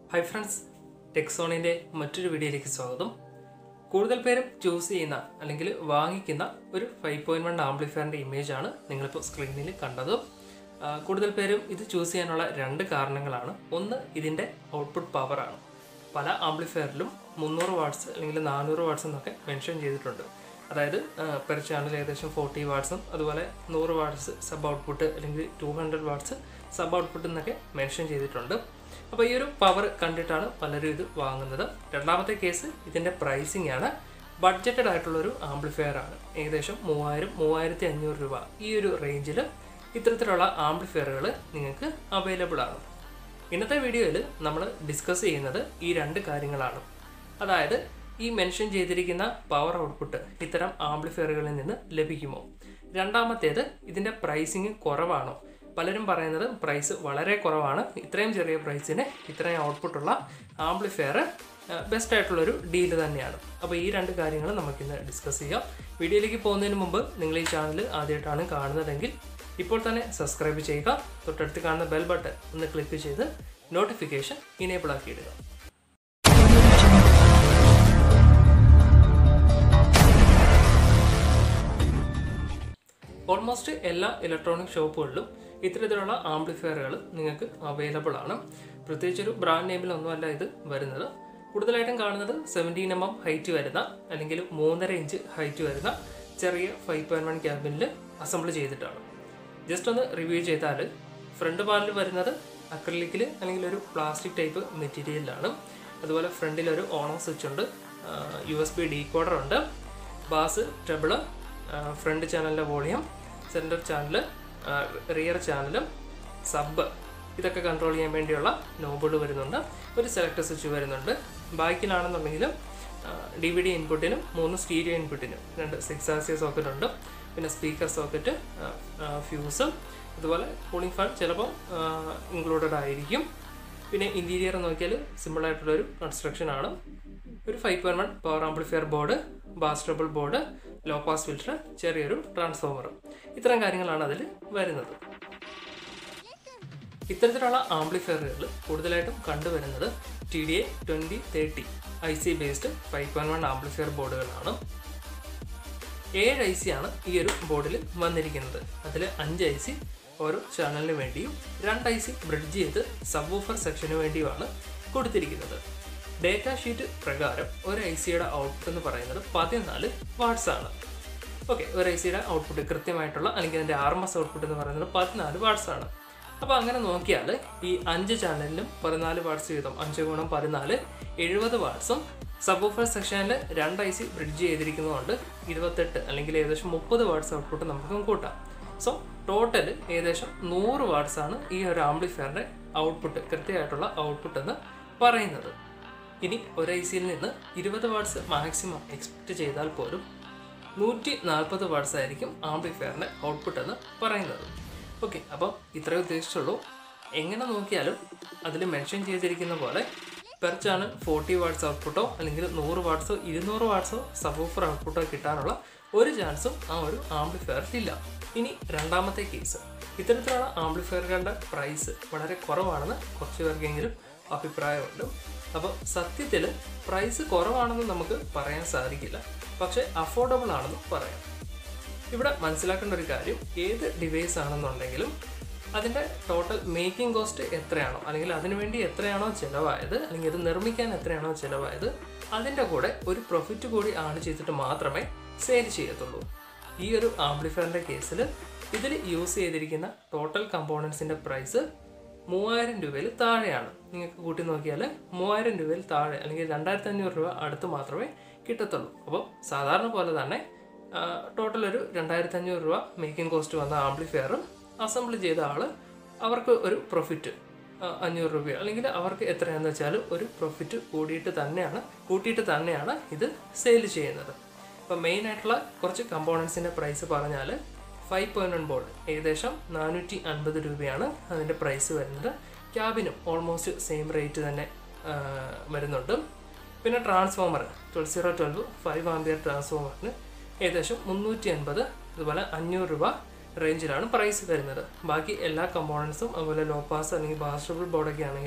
hi friends ടെക്സോണിൻ്റെ മറ്റൊരു വീഡിയോയിലേക്ക് സ്വാഗതം കൂടുതൽ പേരും ചൂസ് ചെയ്യുന്ന അല്ലെങ്കിൽ വാങ്ങിക്കുന്ന ഒരു ഫൈവ് പോയിൻറ്റ് വൺ ആംപ്ലിഫയറിൻ്റെ ഇമേജാണ് നിങ്ങളിപ്പോൾ സ്ക്രീനിൽ കണ്ടത് ആ, കൂടുതൽ പേരും ഇത് ചൂസ് ചെയ്യാനുള്ള രണ്ട് കാരണങ്ങളാണ് ഒന്ന് ഇതിൻ്റെ ഔട്ട്പുട്ട് പവറാണ് പല ആംപ്ലിഫയറിലും മുന്നൂറ് വാട്ട്സ് അല്ലെങ്കിൽ നാനൂറ് വാട്ട്സ് എന്നൊക്കെ മെൻഷൻ ചെയ്തിട്ടുണ്ട് അതായത് പെർ ചാനൽ ഏകദേശം ഫോർട്ടി വാട്ട്സും അതുപോലെ നൂറ് വാട്ട്സ് സബ് ഔട്ട്പുട്ട് അല്ലെങ്കിൽ two hundred watts sub output എന്നൊക്കെ മെൻഷൻ ചെയ്തിട്ടുണ്ട് അപ്പോൾ ഈ ഒരു പവർ കണ്ടിട്ടാണ് പലരും ഇത് വാങ്ങുന്നത് രണ്ടാമത്തെ കേസ് ഇതിൻ്റെ പ്രൈസിംഗ് ആണ് ബഡ്ജറ്റഡ് ആയിട്ടുള്ളൊരു ആംപ്ലിഫയർ ആണ് ഏകദേശം മൂവായിരം മൂവായിരത്തി അഞ്ഞൂറ് രൂപ ഈ ഒരു റേഞ്ചിൽ ഇത്തരത്തിലുള്ള ആംപ്ലിഫയറുകൾ നിങ്ങൾക്ക് അവൈലബിൾ ആണ് ഇന്നത്തെ വീഡിയോയിൽ നമ്മൾ ഡിസ്കസ് ചെയ്യുന്നത് ഈ രണ്ട് കാര്യങ്ങളാണ് അതായത് ഈ മെൻഷൻ ചെയ്തിരിക്കുന്ന പവർ ഔട്ട്പുട്ട് ഇത്തരം ആംപ്ലിഫയറുകളിൽ നിന്ന് ലഭിക്കുമോ രണ്ടാമത്തേത് ഇതിൻ്റെ പ്രൈസിങ് കുറവാണോ പലരും പറയുന്നത് പ്രൈസ് വളരെ കുറവാണ് ഇത്രയും ചെറിയ പ്രൈസിന് ഇത്രയും ഔട്ട്പുട്ടുള്ള ആംപ്ലിഫയർ ബെസ്റ്റ് ആയിട്ടുള്ളൊരു ഡീല് തന്നെയാണ് അപ്പോൾ ഈ രണ്ട് കാര്യങ്ങൾ നമുക്കിന്ന് ഡിസ്കസ് ചെയ്യാം വീഡിയോയിലേക്ക് പോകുന്നതിന് മുമ്പ് നിങ്ങൾ ഈ ചാനൽ ആദ്യമായിട്ടാണ് കാണുന്നതെങ്കിൽ ഇപ്പോൾ തന്നെ സബ്സ്ക്രൈബ് ചെയ്യുക തൊട്ടടുത്ത് കാണുന്ന ബെൽ ബട്ടൺ ഒന്ന് ക്ലിക്ക് ചെയ്ത് നോട്ടിഫിക്കേഷൻ ഇനേബിൾ ആക്കിയിടുക ഓൾമോസ്റ്റ് എല്ലാ ഇലക്ട്രോണിക് ഷോപ്പുകളിലും ഇത്തരത്തിലുള്ള ആംപ്ലിഫയറുകൾ നിങ്ങൾക്ക് അവൈലബിൾ ആണ് പ്രത്യേകിച്ച് ഒരു ബ്രാൻഡ് നെയിമിലൊന്നുമല്ല ഇത് വരുന്നത് കൂടുതലായിട്ടും കാണുന്നത് സെവൻറ്റീൻ എം എം ഹൈറ്റ് വരുന്ന അല്ലെങ്കിൽ മൂന്നര ഇഞ്ച് ഹൈറ്റ് വരുന്ന ചെറിയ ഫൈവ് പോയിൻറ്റ് വൺ ക്യാബിനിൽ അസംബിൾ ചെയ്തിട്ടാണ് ജസ്റ്റ് ഒന്ന് റിവ്യൂ ചെയ്താൽ ഫ്രണ്ട് പാനൽ വരുന്നത് അക്രലിക്കിൽ അല്ലെങ്കിൽ ഒരു പ്ലാസ്റ്റിക് ടൈപ്പ് മെറ്റീരിയലിലാണ് അതുപോലെ ഫ്രണ്ടിൽ ഒരു ഓണോ സ്വിച്ച് ഉണ്ട് യു എസ് ബി ഡീകോഡർ ഉണ്ട് ബാസ് ട്രബിള് ഫ്രണ്ട് ചാനലിൻ്റെ വോളിയം സെൻറ്റർ ചാനൽ റിയർ ചാനലും സബ് ഇതൊക്കെ കൺട്രോൾ ചെയ്യാൻ വേണ്ടിയുള്ള നോബുകൾ വരുന്നുണ്ട് ഒരു സെലക്ടർ സ്വിച്ച് വരുന്നുണ്ട് ബാക്കിലാണെന്നുണ്ടെങ്കിലും ഡി വി ഡി ഇൻപുട്ടിനും മൂന്ന് സ്റ്റീരിയോ ഇൻപുട്ടിനും രണ്ട് സിക്സ് ആർ സി സോക്കറ്റ് ഉണ്ട് പിന്നെ സ്പീക്കർ സോക്കറ്റ് ഫ്യൂസും അതുപോലെ കൂളിംഗ് ഫാൻ ചിലപ്പോൾ ഇൻക്ലൂഡഡ് ആയിരിക്കും പിന്നെ ഇൻറ്റീരിയർ നോക്കിയാൽ സിമ്പിളായിട്ടുള്ളൊരു കൺസ്ട്രക്ഷൻ ആണ് ഒരു five point one power amplifier board bass treble board low pass filter ചെറിയൊരു ട്രാൻസ്ഫോമർ ഇത്തരം കാര്യങ്ങളാണ് അതിൽ വരുന്നത് ഇത്തരത്തിലുള്ള ആംപ്ലിഫയറുകൾ കൂടുതലായിട്ടും കണ്ടുവരുന്നത് T D A twenty thirty I C based five point one amplifier ബോർഡുകളാണ് ഏഴ് ഐ സി ആണ് ഈ ഒരു ബോർഡിൽ വന്നിരിക്കുന്നത് അതിൽ അഞ്ച് ഐ സി ഓരോ ചാനലിന് വേണ്ടിയും രണ്ട് ഐ സി ബ്രിഡ്ജ് ചെയ്ത് സബ് ഓഫർ സെക്ഷന് വേണ്ടിയുമാണ് കൊടുത്തിരിക്കുന്നത് ഡേറ്റ ഷീറ്റ് പ്രകാരം ഒരു ഐ സിയുടെ ഔട്ട്പുട്ട് എന്ന് പറയുന്നത് പതിനാല് വാട്ട്സ് ആണ് ഓക്കെ ഒരു ഐ സിയുടെ ഔട്ട്പുട്ട് കൃത്യമായിട്ടുള്ള അല്ലെങ്കിൽ അതിൻ്റെ ആർ എം എസ് ഔട്ട്പുട്ട് എന്ന് പറയുന്നത് പതിനാല് വാട്ട്സ് ആണ് അപ്പോൾ അങ്ങനെ നോക്കിയാൽ ഈ അഞ്ച് ചാനലിലും പതിനാല് വാട്ട്സ് വീതം അഞ്ച് ഗുണം പതിനാല് എഴുപത് വാട്ട്സും സബ് ഓഫർ സെക്ഷനിൽ രണ്ട് ഐ സി ബ്രിഡ്ജ് ചെയ്തിരിക്കുന്നതുകൊണ്ട് ഇരുപത്തെട്ട് അല്ലെങ്കിൽ ഏകദേശം മുപ്പത് വാട്ട്സ് ഔട്ട്പുട്ട് നമുക്ക് കൂട്ടാം സോ ടോട്ടൽ ഏകദേശം നൂറ് വാട്ട്സ് ആണ് ഈ ഒരു ആംപ്ലിഫയറിൻ്റെ ഔട്ട്പുട്ട് കൃത്യമായിട്ടുള്ള ഔട്ട്പുട്ട് എന്ന് പറയുന്നത് ഇനി ഒരു ഐ സിയിൽ നിന്ന് ഇരുപത് വാട്ട്സ് മാക്സിമം എക്സ്പെക്റ്റ് ചെയ്താൽ പോലും നൂറ്റി നാൽപ്പത് വാട്ട്സ് ആയിരിക്കും ആംപ്ലിഫയറിൻ്റെ ഔട്ട്പുട്ട് എന്ന് പറയുന്നത് ഓക്കെ അപ്പം ഇത്രയേ ഉദ്ദേശിച്ചുള്ളൂ എങ്ങനെ നോക്കിയാലും അതിൽ മെൻഷൻ ചെയ്തിരിക്കുന്ന പോലെ പെർ ചാനൽ ഫോർട്ടി വാട്ട്സ് ഔട്ട്പുട്ടോ അല്ലെങ്കിൽ നൂറ് വാട്ട്സോ ഇരുന്നൂറ് വാട്ട്സോ സബൂഫർ ഔട്ട്പുട്ടോ കിട്ടാനുള്ള ഒരു ചാൻസും ആ ഒരു ആംപ്ലിഫയറിലില്ല ഇനി രണ്ടാമത്തെ കേസ് ഇത്തരത്തിലുള്ള ആംപ്ലിഫയറുകളുടെ പ്രൈസ് വളരെ കുറവാണെന്ന് കുറച്ച് പേർക്കെങ്കിലും അഭിപ്രായമുണ്ട് അപ്പോൾ സത്യത്തിൽ പ്രൈസ് കുറവാണെന്ന് നമുക്ക് പറയാൻ സാധിക്കില്ല പക്ഷേ അഫോർഡബിൾ ആണെന്ന് പറയാം ഇവിടെ മനസ്സിലാക്കേണ്ട ഒരു കാര്യം ഏത് ഡിവൈസ് ആണെന്നുണ്ടെങ്കിലും അതിൻ്റെ ടോട്ടൽ മേക്കിംഗ് കോസ്റ്റ് എത്രയാണോ അല്ലെങ്കിൽ അതിനുവേണ്ടി എത്രയാണോ ചിലവായത് അല്ലെങ്കിൽ ഇത് നിർമ്മിക്കാൻ എത്രയാണോ ചിലവായത് അതിൻ്റെ കൂടെ ഒരു പ്രോഫിറ്റ് കൂടി ആഡ് ചെയ്തിട്ട് മാത്രമേ സെയിൽ ചെയ്യത്തുള്ളൂ ഈ ഒരു ആംപ്ലിഫയറിൻ്റെ കേസിൽ ഇതിൽ യൂസ് ചെയ്തിരിക്കുന്ന ടോട്ടൽ കമ്പോണൻസിൻ്റെ പ്രൈസ് മൂവായിരം രൂപയിൽ താഴെയാണ് നിങ്ങൾക്ക് കൂട്ടി നോക്കിയാൽ മൂവായിരം രൂപയിൽ താഴെ അല്ലെങ്കിൽ രണ്ടായിരത്തി അഞ്ഞൂറ് രൂപ അടുത്ത് മാത്രമേ കിട്ടത്തുള്ളൂ അപ്പോൾ സാധാരണ പോലെ തന്നെ ടോട്ടൽ ഒരു രണ്ടായിരത്തി അഞ്ഞൂറ് രൂപ മേക്കിംഗ് കോസ്റ്റ് വന്ന ആംപ്ലിഫയറും അസംബിൾ ചെയ്ത ആൾ അവർക്ക് ഒരു പ്രോഫിറ്റ് അഞ്ഞൂറ് രൂപ അല്ലെങ്കിൽ അവർക്ക് എത്രയാണെന്ന് വെച്ചാൽ ഒരു പ്രോഫിറ്റ് കൂടിയിട്ട് തന്നെയാണ് കൂട്ടിയിട്ട് തന്നെയാണ് ഇത് സെയിൽ ചെയ്യുന്നത് അപ്പോൾ മെയിൻ ആയിട്ടുള്ള കുറച്ച് കമ്പോണൻസിൻ്റെ പ്രൈസ് പറഞ്ഞാൽ ഫൈവ് പോയിൻറ്റ് വൺ ബോർഡ് ഏകദേശം നാനൂറ്റി അൻപത് രൂപയാണ് അതിൻ്റെ പ്രൈസ് വരുന്നത് ക്യാബിനും ഓൾമോസ്റ്റ് സെയിം റേറ്റ് തന്നെ ആ, വരുന്നുണ്ട് പിന്നെ transformer twelve zero twelve five ampere ട്രാൻസ്ഫോമറിന് ഏകദേശം മുന്നൂറ്റി അൻപത് അതുപോലെ അഞ്ഞൂറ് രൂപ റേഞ്ചിലാണ് പ്രൈസ് വരുന്നത് ബാക്കി എല്ലാ കമ്പോണൻസും അതുപോലെ ലോ പാസ് അല്ലെങ്കിൽ ബാസ്റ്റബിൾ ബോർഡൊക്കെ ആണെങ്കിലും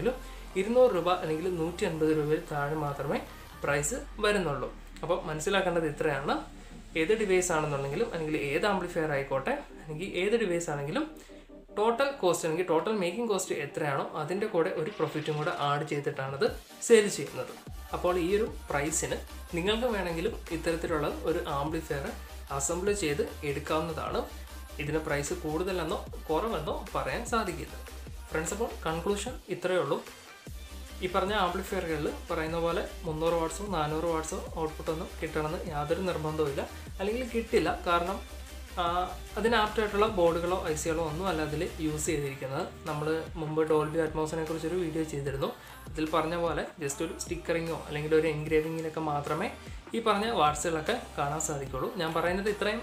ഇരുന്നൂറ് രൂപ അല്ലെങ്കിൽ നൂറ്റി അൻപത് രൂപയിൽ താഴെ മാത്രമേ പ്രൈസ് വരുന്നുള്ളൂ അപ്പോൾ മനസ്സിലാക്കേണ്ടത് ഇത്രയാണ് ഏത് ഡിവൈസ് ആണെന്നുണ്ടെങ്കിലും അല്ലെങ്കിൽ ഏത് ആംപ്ലിഫയർ ആയിക്കോട്ടെ അല്ലെങ്കിൽ ഏത് ഡിവൈസ് ആണെങ്കിലും ടോട്ടൽ കോസ്റ്റ് അല്ലെങ്കിൽ ടോട്ടൽ മേക്കിംഗ് കോസ്റ്റ് എത്രയാണോ അതിൻ്റെ കൂടെ ഒരു പ്രോഫിറ്റും കൂടെ ആഡ് ചെയ്തിട്ടാണത് സെയിൽ ചെയ്യുന്നത് അപ്പോൾ ഈ ഒരു പ്രൈസിന് നിങ്ങൾക്ക് വേണമെങ്കിലും ഇത്തരത്തിലുള്ള ഒരു ആംപ്ലിഫയർ അസംബിൾ ചെയ്ത് എടുക്കാവുന്നതാണ് ഇതിന് പ്രൈസ് കൂടുതലെന്നോ കുറവെന്നോ പറയാൻ സാധിക്കില്ല ഫ്രണ്ട്സ് അപ്പോൾ കൺക്ലൂഷൻ ഇത്രയേ ഉള്ളൂ ഈ പറഞ്ഞ ആംപ്ലിഫയറുകളിൽ പറയുന്ന പോലെ മുന്നൂറ് വാട്ട്സോ നാനൂറ് വാട്ട്സോ ഔട്ട്പുട്ടൊന്നും കിട്ടണമെന്ന് യാതൊരു നിർബന്ധവുമില്ല അല്ലെങ്കിൽ കിട്ടില്ല കാരണം ആ, അതിന് ആപ്റ്റായിട്ടുള്ള ബോർഡുകളോ ഐ സികളോ ഒന്നും അല്ല അതിൽ യൂസ് ചെയ്തിരിക്കുന്നത് നമ്മൾ മുമ്പ് ഡോൾബി അറ്റ്മോസിനെ കുറിച്ചൊരു വീഡിയോ ചെയ്തിരുന്നു ഇതിൽ പറഞ്ഞ പോലെ ജസ്റ്റ് ഒരു സ്റ്റിക്കറിങ്ങോ അല്ലെങ്കിൽ ഒരു എൻഗ്രേവിങ്ങിലൊക്കെ മാത്രമേ ഈ പറഞ്ഞ വാട്സുകളൊക്കെ കാണാൻ സാധിക്കുള്ളൂ ഞാൻ പറയുന്നത് ഇത്രയും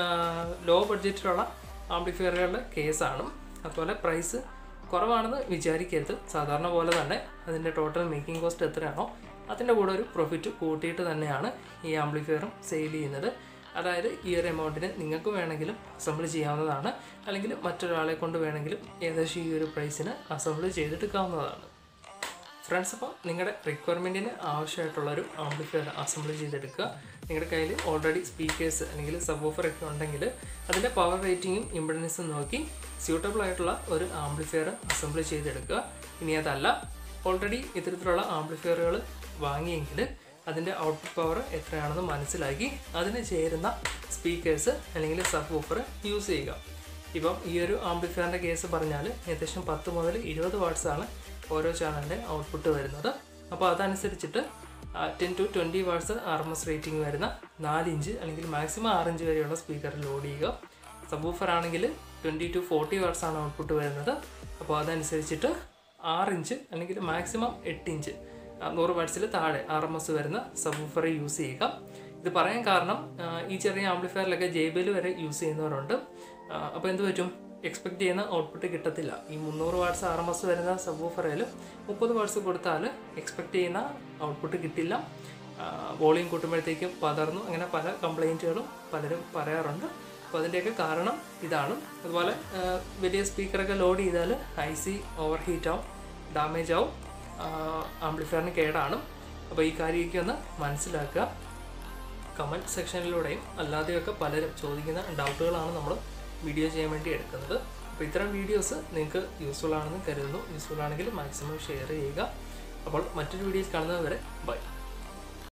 ലോ ബഡ്ജറ്റിലുള്ള ആംപ്ലിഫയറുകളുടെ കേസാണ് അതുപോലെ പ്രൈസ് കുറവാണെന്ന് വിചാരിക്കരുത് സാധാരണ പോലെ തന്നെ അതിൻ്റെ ടോട്ടൽ മേക്കിംഗ് കോസ്റ്റ് എത്രയാണോ അതിൻ്റെ കൂടെ ഒരു പ്രോഫിറ്റ് കൂട്ടിയിട്ട് തന്നെയാണ് ഈ ആംപ്ലിഫയറും സെയിൽ ചെയ്യുന്നത് അതായത് ഈ ഒരു എമൗണ്ടിന് നിങ്ങൾക്ക് വേണമെങ്കിലും അസംബിൾ ചെയ്യാവുന്നതാണ് അല്ലെങ്കിൽ മറ്റൊരാളെ കൊണ്ട് വേണമെങ്കിലും ഏകദേശം ഈ ഒരു പ്രൈസിന് അസംബിൾ ചെയ്തെടുക്കാവുന്നതാണ് ഫ്രണ്ട്സ് അപ്പോൾ നിങ്ങളുടെ റിക്വയർമെൻറ്റിന് ആവശ്യമായിട്ടുള്ളൊരു ആംപ്ലിഫയർ അസംബിൾ ചെയ്തെടുക്കുക നിങ്ങളുടെ കയ്യിൽ ഓൾറെഡി സ്പീക്കേഴ്സ് അല്ലെങ്കിൽ സബ് ഓഫർ ഒക്കെ ഉണ്ടെങ്കിൽ അതിൻ്റെ പവർ റേറ്റിങ്ങും ഇമ്പിഡൻസും നോക്കി സ്യൂട്ടബിൾ ആയിട്ടുള്ള ഒരു ആംപ്ലിഫയർ അസംബിൾ ചെയ്തെടുക്കുക ഇനി അതല്ല ഓൾറെഡി ഇത്തരത്തിലുള്ള ആംപ്ലിഫയറുകൾ വാങ്ങിയെങ്കിൽ അതിൻ്റെ ഔട്ട്പുട്ട് പവർ എത്രയാണെന്ന് മനസ്സിലാക്കി അതിന് ചേരുന്ന സ്പീക്കേഴ്സ് അല്ലെങ്കിൽ സബ് ഓഫർ യൂസ് ചെയ്യുക ഇപ്പം ഈ ഒരു ആംപ്ലിഫയറിൻ്റെ കേസ് പറഞ്ഞാൽ ഏകദേശം പത്ത് മുതൽ ഇരുപത് വാട്ട്സ് ആണ് ഓരോ ചാനലിൻ്റെ ഔട്ട്പുട്ട് വരുന്നത് അപ്പോൾ അതനുസരിച്ചിട്ട് ten to twenty watts R M S rating വരുന്ന നാല് ഇഞ്ച് അല്ലെങ്കിൽ മാക്സിമം ആറ് ഇഞ്ച് വരെയുള്ള സ്പീക്കർ ലോഡ് ചെയ്യുക സബൂഫർ ആണെങ്കിൽ ട്വൻറ്റി ടു ഫോർട്ടി വാട്ട്സ് ആണ് ഔട്ട്പുട്ട് വരുന്നത് അപ്പോൾ അതനുസരിച്ചിട്ട് ആറ് ഇഞ്ച് അല്ലെങ്കിൽ മാക്സിമം എട്ട് ഇഞ്ച് ആ, നൂറ് വാട്ട്സിൽ താഴെ ആർ എം എസ് വരുന്ന സബൂഫർ യൂസ് ചെയ്യുക ഇത് പറയാൻ കാരണം ആ, ഈ ചെറിയ ആംപ്ലിഫയറിലൊക്കെ ജേബിൽ വരെ യൂസ് ചെയ്യുന്നവരുണ്ട് അപ്പോൾ എന്ത് പറ്റും എക്സ്പെക്ട് ചെയ്യുന്ന ഔട്ട്പുട്ട് കിട്ടത്തില്ല ഈ മുന്നൂറ് വാട്ട്സ് ആർ എം എസ് വരുന്ന സബൂഫറിൽ മുപ്പത് വാട്ട്സ് കൊടുത്താൽ എക്സ്പെക്ട് ചെയ്യുന്ന ഔട്ട്പുട്ട് കിട്ടില്ല വോളിയം കൂട്ടുമ്പോഴത്തേക്കും പതർന്നു അങ്ങനെ പല കംപ്ലൈൻറ്റുകളും പലരും പറയാറുണ്ട് അപ്പോൾ അതിൻ്റെയൊക്കെ കാരണം ഇതാണ് അതുപോലെ ആ, വലിയ സ്പീക്കറൊക്കെ ലോഡ് ചെയ്താൽ ഐ സി ഓവർ ഹീറ്റ് ആവും ഡാമേജ് ആവും ആംപ്ലിഫയറിന് കേടാണ് അപ്പോൾ ഈ കാര്യമൊക്കെ ഒന്ന് മനസ്സിലാക്കുക കമൻറ്റ് സെക്ഷനിലൂടെയും അല്ലാതെയൊക്കെ പലരും ചോദിക്കുന്ന ഡൗട്ടുകളാണ് നമ്മൾ വീഡിയോ ചെയ്യാൻ വേണ്ടി എടുക്കുന്നത് അപ്പോൾ ഇത്തരം വീഡിയോസ് നിങ്ങൾക്ക് യൂസ്ഫുൾ ആണെന്ന് കരുതുന്നു യൂസ്ഫുൾ ആണെങ്കിൽ മാക്സിമം ഷെയർ ചെയ്യുക അപ്പോൾ മറ്റൊരു വീഡിയോയിൽ കാണുന്നത് വരെ ബൈ